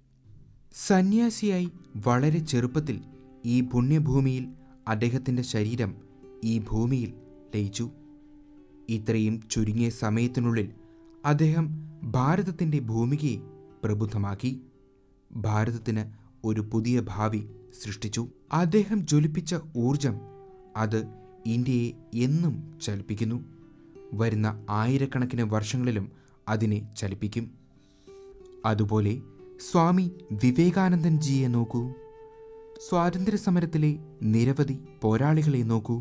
S2: സന്യാസിയായി വളരെ ചെറുപ്പത്തിൽ ഈ പുണ്യഭൂമിയിൽ അദ്ദേഹത്തിൻ്റെ ശരീരം ഈ ഭൂമിയിൽ ലയിച്ചു ഇത്രയും ചുരുങ്ങിയ സമയത്തിനുള്ളിൽ അദ്ദേഹം ഭാരതത്തിൻ്റെ ഭൂമികയെ പ്രബുദ്ധമാക്കി ഭാരതത്തിന് ഒരു പുതിയ ഭാവി സൃഷ്ടിച്ചു അദ്ദേഹം ജ്വലിപ്പിച്ച ഊർജം അത് ഇന്ത്യയെ എന്നും ചലിപ്പിക്കുന്നു വരുന്ന ആയിരക്കണക്കിന് വർഷങ്ങളിലും അതിനെ ചലിപ്പിക്കും അതുപോലെ സ്വാമി വിവേകാനന്ദൻ ജിയെ നോക്കൂ സ്വാതന്ത്ര്യ സമരത്തിലെ നിരവധി പോരാളികളെ നോക്കൂ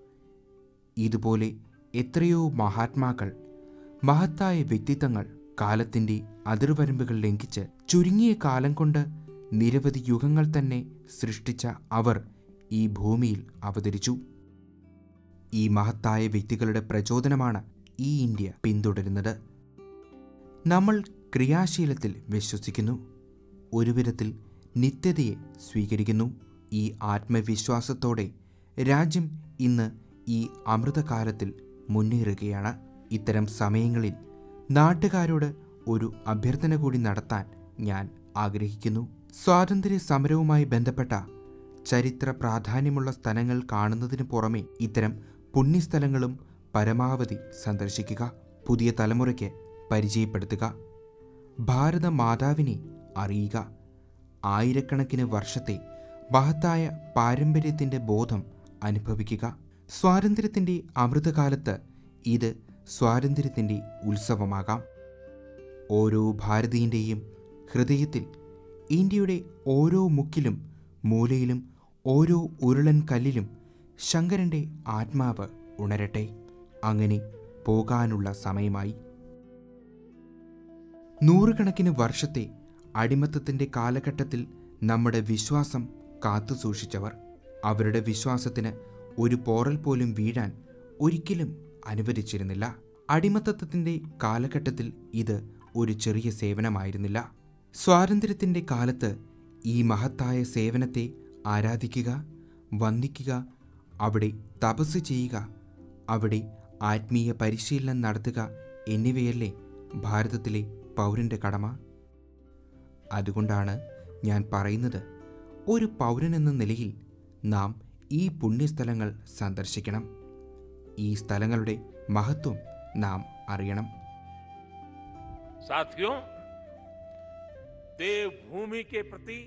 S2: ഇതുപോലെ എത്രയോ മഹാത്മാക്കൾ മഹത്തായ വ്യക്തിത്വങ്ങൾ കാലത്തിൻ്റെ അതിർവരമ്പുകൾ ലംഘിച്ച് ചുരുങ്ങിയ കാലം കൊണ്ട് നിരവധി യുഗങ്ങൾ തന്നെ സൃഷ്ടിച്ച അവർ ഈ ഭൂമിയിൽ അവതരിച്ചു ഈ മഹത്തായ വ്യക്തികളുടെ പ്രചോദനമാണ് ഈ ഇന്ത്യ പിന്തുടരുന്നത് നമ്മൾ ക്രിയാശീലത്തിൽ വിശ്വസിക്കുന്നു ഒരു വിധത്തിൽ നിത്യതയെ സ്വീകരിക്കുന്നു ഈ ആത്മവിശ്വാസത്തോടെ രാജ്യം ഇന്ന് ഈ അമൃതകാലത്തിൽ മുന്നേറുകയാണ് ഇത്തരം സമയങ്ങളിൽ നാട്ടുകാരോട് ഒരു അഭ്യർത്ഥന കൂടി നടത്താൻ ഞാൻ ആഗ്രഹിക്കുന്നു സ്വാതന്ത്ര്യ സമരവുമായി ബന്ധപ്പെട്ട ചരിത്ര പ്രാധാന്യമുള്ള സ്ഥലങ്ങൾ കാണുന്നതിന് പുറമെ ഇത്തരം പുണ്യസ്ഥലങ്ങളും പരമാവധി സന്ദർശിക്കുക പുതിയ തലമുറയ്ക്ക് പരിചയപ്പെടുത്തുക ഭാരത മാതാവിനെ അറിയുക ആയിരക്കണക്കിന് വർഷത്തെ മഹത്തായ പാരമ്പര്യത്തിൻ്റെ ബോധം അനുഭവിക്കുക സ്വാതന്ത്ര്യത്തിൻ്റെ അമൃതകാലത്ത് ഇത് സ്വാതന്ത്ര്യത്തിൻ്റെ ഉത്സവമാകാം ഓരോ ഭാരതീയൻ്റെയും ഹൃദയത്തിൽ ഇന്ത്യയുടെ ഓരോ മുക്കിലും മൂലയിലും ഓരോ ഉരുളൻ കല്ലിലും ശങ്കരൻ്റെ ആത്മാവ് ഉണരട്ടെ അങ്ങനെ പോകാനുള്ള സമയമായി നൂറുകണക്കിന് വർഷത്തെ അടിമത്തത്തിൻ്റെ കാലഘട്ടത്തിൽ നമ്മുടെ വിശ്വാസം കാത്തുസൂക്ഷിച്ചവർ അവരുടെ വിശ്വാസത്തിന് ഒരു പോറൽ പോലും വീഴാൻ ഒരിക്കലും അനുവദിച്ചിരുന്നില്ല അടിമത്തത്തിൻ്റെ കാലഘട്ടത്തിൽ ഇത് ഒരു ചെറിയ സേവനമായിരുന്നില്ല സ്വാതന്ത്ര്യത്തിൻ്റെ കാലത്ത് ഈ മഹത്തായ സേവനത്തെ ആരാധിക്കുക വന്ദിക്കുക അവിടെ തപസ് ചെയ്യുക അവിടെ ആത്മീയ പരിശീലനം നടത്തുക എന്നിവയല്ലേ ഭാരതത്തിലെ പൗരൻ്റെ കടമ അതുകൊണ്ടാണ് ഞാൻ പറയുന്നത് ഒരു പൗരൻ എന്ന നിലയിൽ നാം ഈ പുണ്യസ്ഥലങ്ങൾ സന്ദർശിക്കണം ഈ സ്ഥലങ്ങളുടെ മഹത്വം നാം അറിയണം
S1: साथियों देवभूमि के प्रति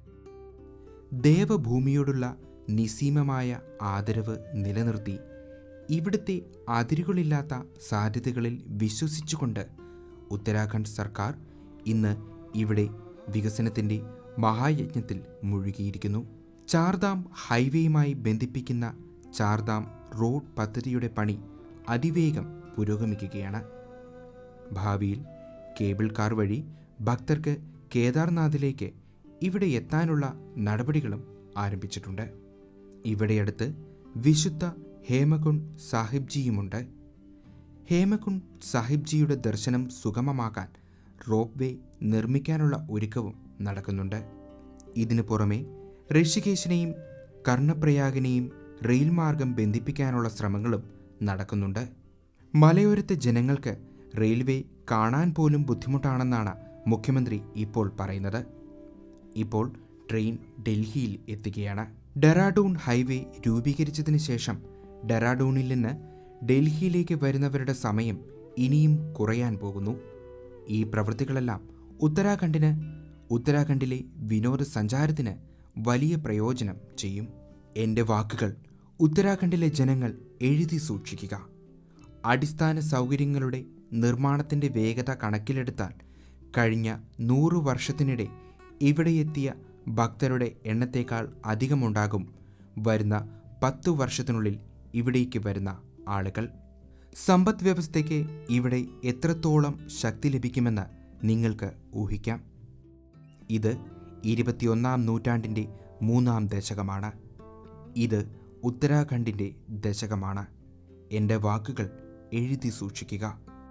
S2: ദേവഭൂമിയോടുള്ള നിസീമമായ ആദരവ് നിലനിർത്തി ഇവിടുത്തെ അതിരുകളില്ലാത്ത സാധ്യതകളിൽ വിശ്വസിച്ചുകൊണ്ട് ഉത്തരാഖണ്ഡ് സർക്കാർ ഇന്ന് ഇവിടെ വികസനത്തിൻ്റെ മഹായജ്ഞത്തിൽ മുഴുകിയിരിക്കുന്നു ചാർധാം ഹൈവേയുമായി ബന്ധിപ്പിക്കുന്ന ചാർധാം റോഡ് പദ്ധതിയുടെ പണി അതിവേഗം പുരോഗമിക്കുകയാണ് ഭാവിയിൽ കേബിൾ കാർ വഴി ഭക്തർക്ക് കേദാർനാഥിലേക്ക് ഇവിടെ എത്താനുള്ള നടപടികളും ആരംഭിച്ചിട്ടുണ്ട് ഇവിടെയടുത്ത് വിശുദ്ധ ഹേമകുണ്ട് സാഹിബ്ജിയുമുണ്ട് ഹേമകുണ്ട് സാഹിബ്ജിയുടെ ദർശനം സുഗമമാക്കാൻ റോപ്പ് വേ നിർമ്മിക്കാനുള്ള ഒരുക്കവും നടക്കുന്നുണ്ട് ഇതിനു പുറമെ ഋഷികേശിനെയും കർണപ്രയാഗിനെയും റെയിൽ മാർഗം ബന്ധിപ്പിക്കാനുള്ള ശ്രമങ്ങളും നടക്കുന്നുണ്ട് മലയോരത്തെ ജനങ്ങൾക്ക് റെയിൽവേ കാണാൻ പോലും ബുദ്ധിമുട്ടാണെന്നാണ് മുഖ്യമന്ത്രി ഇപ്പോൾ പറയുന്നത് ഇപ്പോൾ ട്രെയിൻ ഡൽഹിയിൽ എത്തുകയാണ് ഡെറാഡൂൺ ഹൈവേ രൂപീകരിച്ചതിന് ശേഷം ഡെറാഡൂണിൽ നിന്ന് ഡൽഹിയിലേക്ക് വരുന്നവരുടെ സമയം ഇനിയും കുറയാൻ പോകുന്നു ഈ പ്രവൃത്തികളെല്ലാം ഉത്തരാഖണ്ഡിന് ഉത്തരാഖണ്ഡിലെ വിനോദസഞ്ചാരത്തിന് വലിയ പ്രയോജനം ചെയ്യും എൻ്റെ വാക്കുകൾ ഉത്തരാഖണ്ഡിലെ ജനങ്ങൾ എഴുതി സൂക്ഷിക്കുക അടിസ്ഥാന സൗകര്യങ്ങളുടെ നിർമ്മാണത്തിൻ്റെ വേഗത കണക്കിലെടുത്താൽ കഴിഞ്ഞ നൂറു വർഷത്തിനിടെ ഇവിടെ എത്തിയ ഭക്തരുടെ എണ്ണത്തേക്കാൾ അധികമുണ്ടാകും വരുന്ന പത്തു വർഷത്തിനുള്ളിൽ ഇവിടേക്ക് വരുന്ന ആളുകൾ സമ്പദ് വ്യവസ്ഥയ്ക്ക് ഇവിടെ എത്രത്തോളം ശക്തി ലഭിക്കുമെന്ന് നിങ്ങൾക്ക് ഊഹിക്കാം ഇത് ഇരുപത്തിയൊന്നാം നൂറ്റാണ്ടിൻ്റെ മൂന്നാം ദശകമാണ് ഇത് ഉത്തരാഖണ്ഡിൻ്റെ ദശകമാണ് എൻ്റെ വാക്കുകൾ എഴുതി സൂക്ഷിക്കുക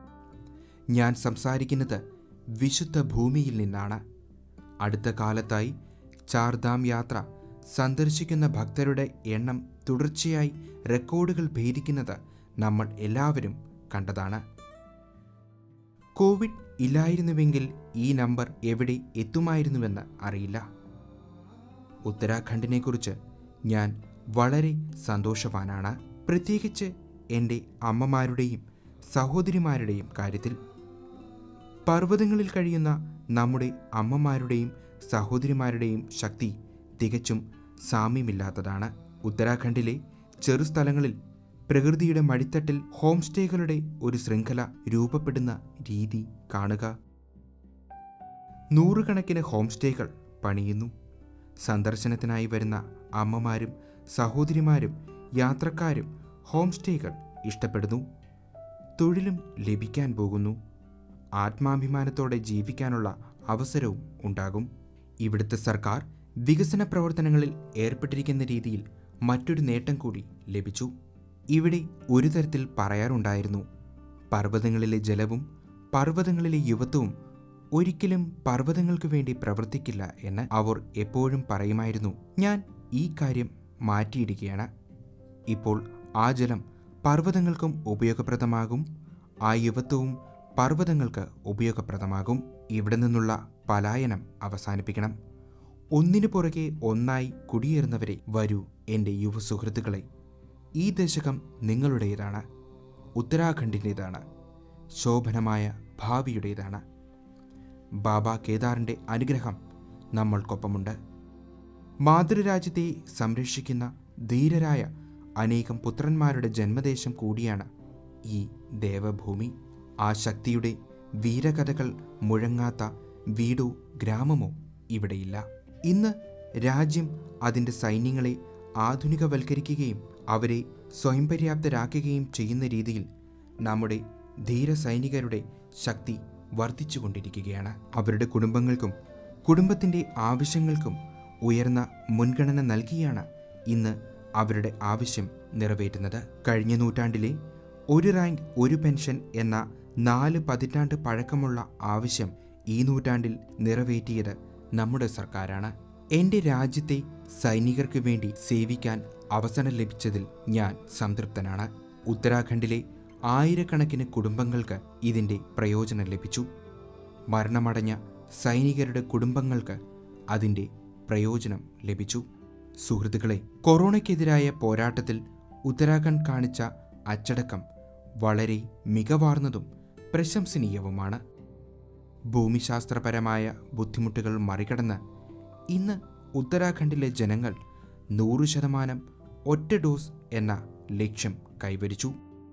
S2: ഞാൻ സംസാരിക്കുന്നത് വിശുദ്ധ ഭൂമിയിൽ നിന്നാണ് അടുത്ത കാലത്തായി ചാർധാം യാത്ര സന്ദർശിക്കുന്ന ഭക്തരുടെ എണ്ണം തുടർച്ചയായി റെക്കോർഡുകൾ ഭേദിക്കുന്നത് നമ്മൾ എല്ലാവരും കണ്ടതാണ് കോവിഡ് ഇല്ലായിരുന്നുവെങ്കിൽ ഈ നമ്പർ എവിടെ എത്തുമായിരുന്നുവെന്ന് അറിയില്ല ഉത്തരാഖണ്ഡിനെക്കുറിച്ച് ഞാൻ വളരെ സന്തോഷവാനാണ് പ്രത്യേകിച്ച് എൻ്റെ അമ്മമാരുടെയും സഹോദരിമാരുടെയും കാര്യത്തിൽ പർവ്വതങ്ങളിൽ കഴിയുന്ന നമ്മുടെ അമ്മമാരുടെയും സഹോദരിമാരുടെയും ശക്തി തികച്ചും സാമ്യമില്ലാത്തതാണ് ഉത്തരാഖണ്ഡിലെ ചെറുസ്ഥലങ്ങളിൽ പ്രകൃതിയുടെ മടിത്തട്ടിൽ ഹോം സ്റ്റേകളുടെ ഒരു ശൃംഖല രൂപപ്പെടുന്ന രീതി കാണുക നൂറുകണക്കിന് ഹോം സ്റ്റേകൾ പണിയുന്നു സന്ദർശനത്തിനായി വരുന്ന അമ്മമാരും സഹോദരിമാരും യാത്രക്കാരും ഹോം സ്റ്റേകൾ ഇഷ്ടപ്പെടുന്നു തൊഴിലും ലഭിക്കാൻ പോകുന്നു ആത്മാഭിമാനത്തോടെ ജീവിക്കാനുള്ള അവസരവും ഉണ്ടാകും ഇവിടുത്തെ സർക്കാർ വികസന പ്രവർത്തനങ്ങളിൽ ഏർപ്പെട്ടിരിക്കുന്ന രീതിയിൽ മറ്റൊരു നേട്ടം കൂടി ലഭിച്ചു ഇവിടെ ഒരു തരത്തിൽ പറയാറുണ്ടായിരുന്നു പർവ്വതങ്ങളിലെ ജലവും പർവ്വതങ്ങളിലെ യുവത്വവും ഒരിക്കലും പർവ്വതങ്ങൾക്ക് വേണ്ടി പ്രവർത്തിക്കില്ല എന്ന് അവർ എപ്പോഴും പറയുമായിരുന്നു ഞാൻ ഈ കാര്യം മാറ്റിയിടുകയാണ് ഇപ്പോൾ ആ ജലം പർവ്വതങ്ങൾക്കും ഉപയോഗപ്രദമാകും ആ യുവത്വവും പർവ്വതങ്ങൾക്ക് ഉപയോഗപ്രദമാകും ഇവിടെ നിന്നുള്ള പലായനം അവസാനിപ്പിക്കണം ഒന്നിനു പുറകെ ഒന്നായി കുടിയേറുന്നവരെ വരൂ എൻ്റെ യുവ സുഹൃത്തുക്കളെ ഈ ദശകം നിങ്ങളുടേതാണ് ഉത്തരാഖണ്ഡിൻ്റേതാണ് ശോഭനമായ ഭാവിയുടേതാണ് ബാബ കേദാറിൻ്റെ അനുഗ്രഹം നമ്മൾക്കൊപ്പമുണ്ട് മാതൃരാജ്യത്തെ സംരക്ഷിക്കുന്ന ധീരരായ അനേകം പുത്രന്മാരുടെ ജന്മദേശം കൂടിയാണ് ഈ ദേവഭൂമി ആ ശക്തിയുടെ വീരകഥകൾ മുഴങ്ങാത്ത വീടോ ഗ്രാമമോ ഇവിടെയില്ല ഇന്ന് രാജ്യം അതിൻ്റെ സൈന്യങ്ങളെ ആധുനികവൽക്കരിക്കുകയും അവരെ സ്വയം പര്യാപ്തരാക്കുകയും ചെയ്യുന്ന രീതിയിൽ നമ്മുടെ ധീര സൈനികരുടെ ശക്തി വർദ്ധിച്ചുകൊണ്ടിരിക്കുകയാണ് അവരുടെ കുടുംബങ്ങൾക്കും കുടുംബത്തിൻ്റെ ആവശ്യങ്ങൾക്കും ഉയർന്ന മുൻഗണന നൽകിയാണ് ഇന്ന് അവരുടെ ആവശ്യം നിറവേറ്റുന്നത് കഴിഞ്ഞ നൂറ്റാണ്ടിലെ ഒരു റാങ്ക് ഒരു പെൻഷൻ എന്ന നാല് പതിറ്റാണ്ട് പഴക്കമുള്ള ആവശ്യം ഈ നൂറ്റാണ്ടിൽ നിറവേറ്റിയത് നമ്മുടെ സർക്കാരാണ് എൻ്റെ രാജ്യത്തെ സൈനികർക്ക് വേണ്ടി സേവിക്കാൻ അവസരം ലഭിച്ചതിൽ ഞാൻ സംതൃപ്തനാണ് ഉത്തരാഖണ്ഡിലെ ആയിരക്കണക്കിന് കുടുംബങ്ങൾക്ക് ഇതിൻ്റെ പ്രയോജനം ലഭിച്ചു മരണമടഞ്ഞ സൈനികരുടെ കുടുംബങ്ങൾക്ക് അതിൻ്റെ പ്രയോജനം ലഭിച്ചു സുഹൃത്തുക്കളെ കൊറോണയ്ക്കെതിരായ പോരാട്ടത്തിൽ ഉത്തരാഖണ്ഡ് കാണിച്ച അച്ചടക്കം വളരെ മികവാർന്നതും പ്രശംസനീയവുമാണ് ഭൂമിശാസ്ത്രപരമായ ബുദ്ധിമുട്ടുകൾ മറികടന്ന് ഇന്ന് ഉത്തരാഖണ്ഡിലെ ജനങ്ങൾ നൂറ് ശതമാനം ഒറ്റ ഡോസ് എന്ന ലക്ഷ്യം കൈവരിച്ചു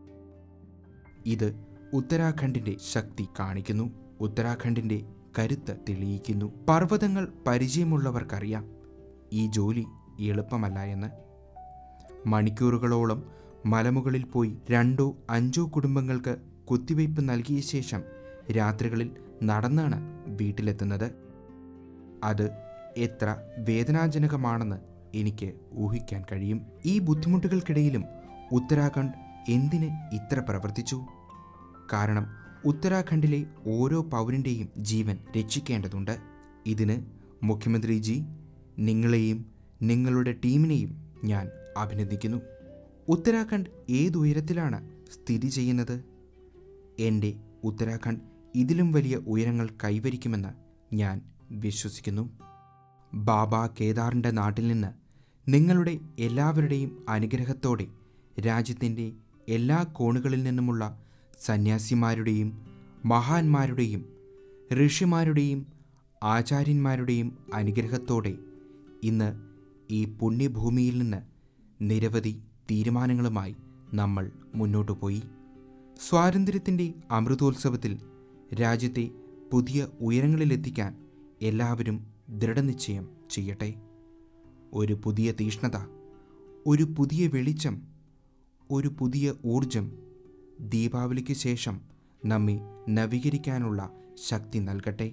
S2: ഇത് ഉത്തരാഖണ്ഡിന്റെ ശക്തി കാണിക്കുന്നു ഉത്തരാഖണ്ഡിന്റെ കരുത്ത് തെളിയിക്കുന്നു പർവ്വതങ്ങൾ പരിചയമുള്ളവർക്കറിയാം ഈ ജോലി എളുപ്പമല്ല എന്ന് മണിക്കൂറുകളോളം മലമുകളിൽ പോയി രണ്ടോ അഞ്ചോ കുടുംബങ്ങൾക്ക് കുത്തിവയ്പ് നൽകിയ ശേഷം രാത്രികളിൽ നടന്നാണ് വീട്ടിലെത്തുന്നത് അത് എത്ര വേദനാജനകമാണെന്ന് എനിക്ക് ഊഹിക്കാൻ കഴിയും ഈ ബുദ്ധിമുട്ടുകൾക്കിടയിലും ഉത്തരാഖണ്ഡ് എന്തിന് ഇത്ര പ്രവർത്തിച്ചു കാരണം ഉത്തരാഖണ്ഡിലെ ഓരോ പൗരൻ്റെയും ജീവൻ രക്ഷിക്കേണ്ടതുണ്ട് ഇതിന് മുഖ്യമന്ത്രിജി നിങ്ങളെയും നിങ്ങളുടെ ടീമിനെയും ഞാൻ അഭിനന്ദിക്കുന്നു ഉത്തരാഖണ്ഡ് ഏതുയരത്തിലാണ് സ്ഥിതി ചെയ്യുന്നത് എൻ്റെ ഉത്തരാഖണ്ഡ് ഇതിലും വലിയ ഉയരങ്ങൾ കൈവരിക്കുമെന്ന് ഞാൻ വിശ്വസിക്കുന്നു ബാബ കേദാറിൻ്റെ നാട്ടിൽ നിന്ന് നിങ്ങളുടെ എല്ലാവരുടെയും അനുഗ്രഹത്തോടെ രാജ്യത്തിൻ്റെ എല്ലാ കോണുകളിൽ നിന്നുമുള്ള സന്യാസിമാരുടെയും മഹാന്മാരുടെയും ഋഷിമാരുടെയും ആചാര്യന്മാരുടെയും അനുഗ്രഹത്തോടെ ഇന്ന് ഈ പുണ്യഭൂമിയിൽ നിന്ന് നിരവധി തീരുമാനങ്ങളുമായി നമ്മൾ മുന്നോട്ടു പോയി സ്വാതന്ത്ര്യത്തിൻ്റെ അമൃതോത്സവത്തിൽ രാജ്യത്തെ പുതിയ ഉയരങ്ങളിലെത്തിക്കാൻ എല്ലാവരും ദൃഢനിശ്ചയം ചെയ്യട്ടെ ഒരു പുതിയ തീഷ്ണത ഒരു പുതിയ വെളിച്ചം ഒരു പുതിയ ഊർജം ദീപാവലിക്ക് ശേഷം നമ്മെ നവീകരിക്കാനുള്ള ശക്തി നൽകട്ടെ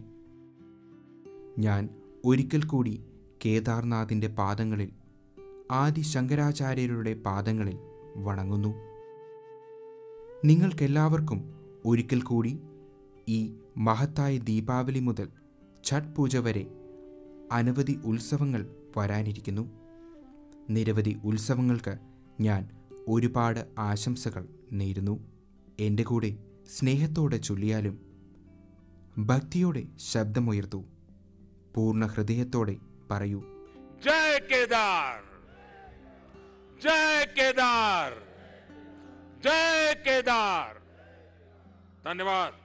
S2: ഞാൻ ഒരിക്കൽ കൂടി കേദാർനാഥിൻ്റെ പാദങ്ങളിൽ ആദി ശങ്കരാചാര്യരുടെ പാദങ്ങളിൽ വണങ്ങുന്നു നിങ്ങൾക്കെല്ലാവർക്കും ഒരിക്കൽ കൂടി ഈ മഹത്തായ ദീപാവലി മുതൽ ഛഠ് പൂജ വരെ അനവധി ഉത്സവങ്ങൾ വരാനിരിക്കുന്നു നിരവധി ഉത്സവങ്ങൾക്ക് ഞാൻ ഒരുപാട് ആശംസകൾ നേരുന്നു എൻ്റെ കൂടെ സ്നേഹത്തോടെ ചൊല്ലിയാലും ഭക്തിയോടെ ശബ്ദമുയർത്തു പൂർണ്ണ ഹൃദയത്തോടെ പറയൂ
S1: जय केदार जय केदार जय केदार धन्यवाद